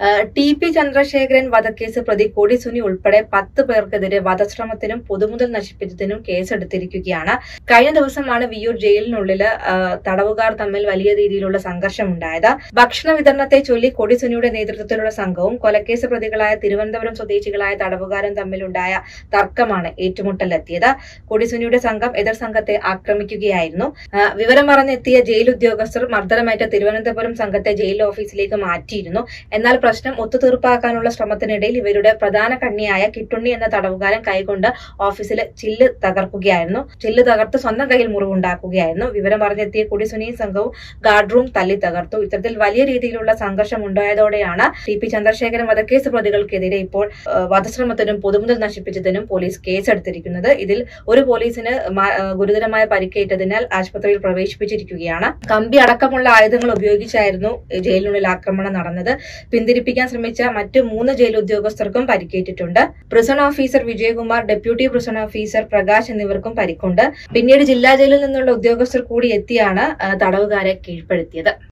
T P Chandrasekharan വധക്കേസ് പ്രതി കൊടി സുനി ഉൾപ്പെടെ പത്ത് പേർക്കെതിരെ വധശ്രമത്തിനും പൊതുമുതൽ നശിപ്പിച്ചതിനും കേസെടുത്തിരിക്കുകയാണ് കഴിഞ്ഞ ദിവസമാണ് വിയൂർ ജയിലിനുള്ളിൽ ആ, തടവുകാർ തമ്മിൽ വലിയ രീതിയിലുള്ള സംഘർഷമുണ്ടായത് ഭക്ഷണ വിതരണത്തെ ചൊല്ലി കൊടി സുനിയുടെ നേതൃത്വത്തിലുള്ള സംഘവും കൊലക്കേസ് പ്രതികളായ തിരുവനന്തപുരം സ്വദേശികളായ തടവുകാരും തമ്മിലുണ്ടായ തർക്കമാണ് ഏറ്റുമുട്ടലെത്തിയത് കൊടിസുനിയുടെ സംഘം എതിർ സംഘത്തെ ആക്രമിക്കുകയായിരുന്നു ആ, വിവരം പറഞ്ഞെത്തിയ ജയിൽ ഉദ്യോഗസ്ഥർ മർദ്ദനമേറ്റ തിരുവനന്തപുരം സംഘത്തെ ജയിൽ ഓഫീസിലേക്ക് മാറ്റിയിരുന്നു എന്നാൽ പ്രശ്നം ഒത്തുതീർപ്പാക്കാനുള്ള ശ്രമത്തിനിടയിൽ ഇവരുടെ പ്രധാന കണ്ണിയായ കിട്ടുണ്ണി എന്ന തടവുകാരൻ കൈകൊണ്ട് ഓഫീസിലെ ചില്ല് തകർക്കുകയായിരുന്നു ചില്ല് തകർത്ത് സ്വന്തം കയ്യിൽ മുറിവുണ്ടാക്കുകയായിരുന്നു വിവരം പറഞ്ഞെത്തിയ കൊടിസുനിയും സംഘവും ഗാർഡ് റൂം തല്ലി തകർത്തു ഇത്തരത്തിൽ വലിയ രീതിയിലുള്ള സംഘർഷം ഉണ്ടായതോടെയാണ് ടി പി ചന്ദ്രശേഖരൻ വധക്കേസ് പ്രതികൾക്കെതിരെ ഇപ്പോൾ ആ, വധശ്രമത്തിനും പൊതുമുതൽ നശിപ്പിച്ചതിനും പോലീസ് കേസെടുത്തിരിക്കുന്നത് ഇതിൽ ഒരു പോലീസിന് മ- ആ, ഗുരുതരമായ പരിക്കേറ്റതിനാൽ ആശുപത്രിയിൽ പ്രവേശിപ്പിച്ചിരിക്കുകയാണ് കമ്പി അടക്കമുള്ള ആയുധങ്ങൾ ഉപയോഗിച്ചായിരുന്നു ജയിലിനുള്ളിൽ ആക്രമണം നടന്നത് പിന്തിരിപ്പിക്കാൻ ശ്രമിച്ച മറ്റ് മൂന്ന് ജയിൽ ഉദ്യോഗസ്ഥർക്കും പരിക്കേറ്റിട്ടുണ്ട് prison officer Vijayakumar deputy prison officer Prakash എന്നിവർക്കും പരിക്കുണ്ട് പിന്നീട് ജില്ലാ ജയിലിൽ നിന്നുള്ള ഉദ്യോഗസ്ഥർ കൂടി എത്തിയാണ് ആ, തടവുകാരെ കീഴ്പ്പെടുത്തിയത്